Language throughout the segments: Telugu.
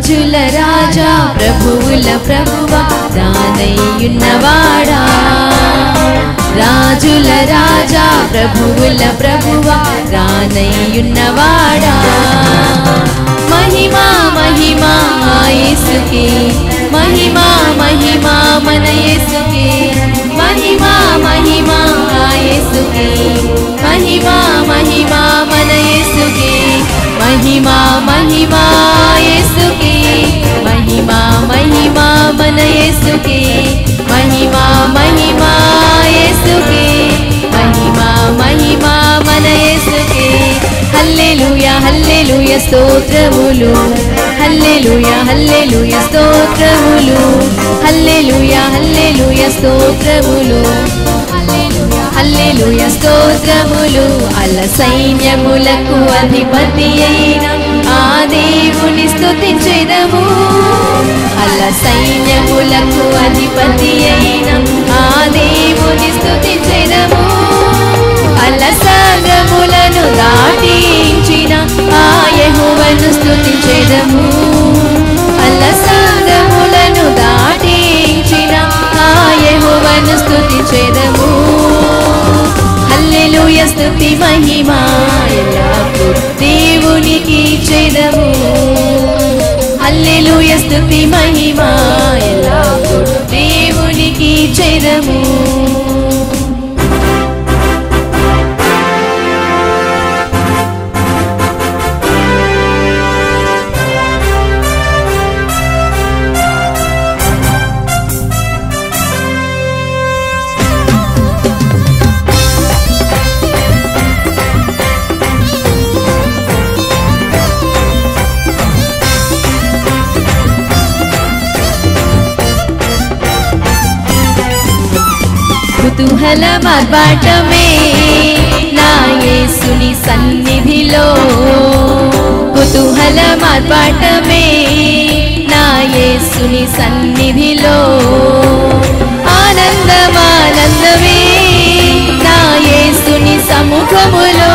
రాజుల రాజా ప్రభువుల ప్రభువ రానయ్యున్నవాడా రాజుల రాజా ప్రభువుల ప్రభువ రానయ్యున్నవాడా మహిమా మహిమా యేసుకి మహిమా మహిమా మన యేసుకి మహిమా మహిమా యేసుకి మహిమా మహిమా మన యేసుకి మహిమా మహిమా యేసుకి మహిమా మహిమా మన యేసుకి మహిమా మహిమా యేసుకి మహిమా మహిమా మన యేసుకి హల్లెలూయా హల్లెలూయా స్తోత్రములు హల్లెలూయా హల్లెలూయా స్తోత్రములు హల్లెలూయా హల్లెలూయా స్తోత్రములు హల్లెలూయా స్తోత్రములు అల సైన్యములకు అధిపతి అయిన ఆ దేవుని స్తుతించెదము అల సైన్యములకు అధిపతి అయిన ఆ దేవుని స్తుతించెదము అల సాగములను దాటించిన ఆ యెహోవాను స్తుతించెదము అల సాగములను దాటించిన ఆ యెహోవాను స్తుతించెదము హల్లెలూయా స్తుతి మహిమా ఎల్లప్పుడు దేవునికి చెదము హల్లెలూయా స్తుతి మహిమా ఎల్లప్పుడు దేవునికి చెదము కుతూహల మార్బాటమే నా యేసుని సన్నిధిలో కుతూహల మార్బాటమే నా యేసుని సన్నిధిలో ఆనందమానందమే నా యేసుని సముఖములో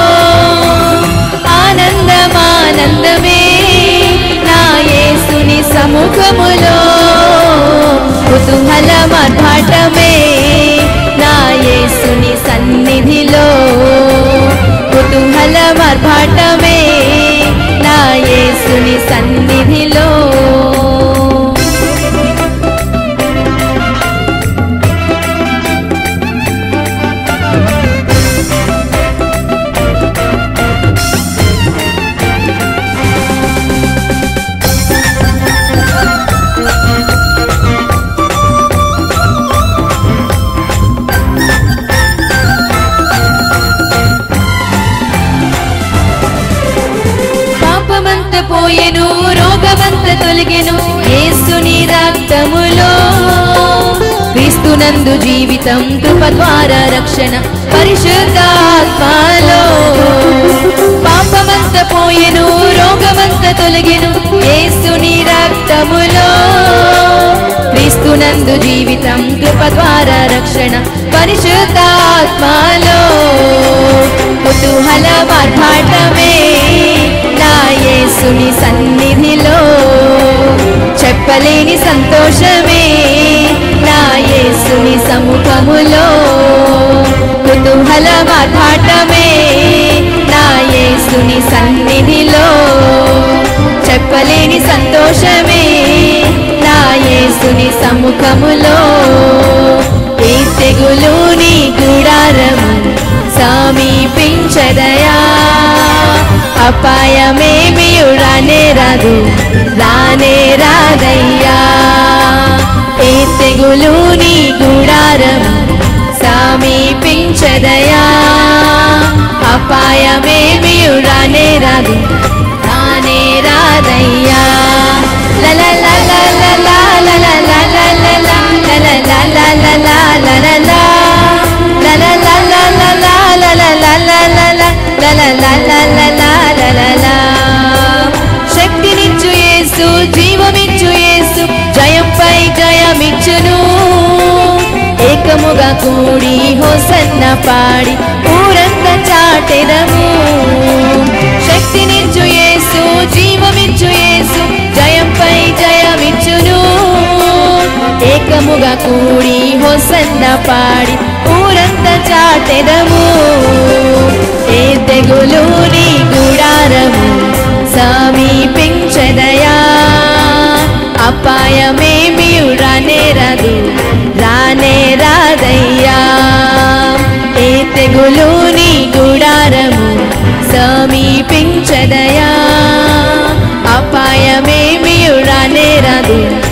ఆనందమానందమే నా యేసుని సముఖములో కుతూహల మార్పాటమే నా యేసుని సన్నిధిలో కుతూహల మార్పాటమే నా యేసుని సన్నిధిలో పాపమంత పోయెను రోగమంత తొలగెను యేసుని రక్తములో క్రీస్తునందు జీవితం కృప ద్వారా రక్షణ పరిశుద్ధాత్మలో పాపమంత పోయెను రోగమంత తొలగెను యేసుని రక్తములో క్రీస్తునందు జీవితం కృప ద్వారా రక్షణ పరిశుద్ధాత్మలో కుతూహల మార్పాటమే నా యేసుని సన్నిధిలో చెప్పలేని సంతోషమే నా యేసుని సముఖములో కుతూహల మార్పాటమే నా యేసుని సన్నిధిలో చెప్పలేని సంతోషమే నా యేసుని సముఖములో ఏ తెగులుని గుడారము సమీపించదయా అపాయమేమి రానే రాదు రానే రాదయ్యా ఏ తెగులుని గుడారం సమీపించదయా అపాయమేమి రానే రాదు రానే రాదయ్యా లల లల లల లల లల లల లల లల లల లల లల లల లల లల లల లల లల శక్తినిచ్చు యేసు జీవమిచ్చు యేసు జయంపై జయమిచ్చును ఏకముగా కూడి హోసన్న పాడి ఊరంతా చాటెదము శక్తినిచ్చు యేసు జీవమిచ్చు యేసు జయంపై ఏకముగా కూడి హొసన్న పాడి ఊరంతా చాటెదము ఏ తెగులు నీ గుడారము సమీపించదయా అపాయమేమి రానే రాదు రానే రాదయ్యా ఏ తెగులు నీ గుడారము సమీపించదయా అపాయమేమి రానే రాదు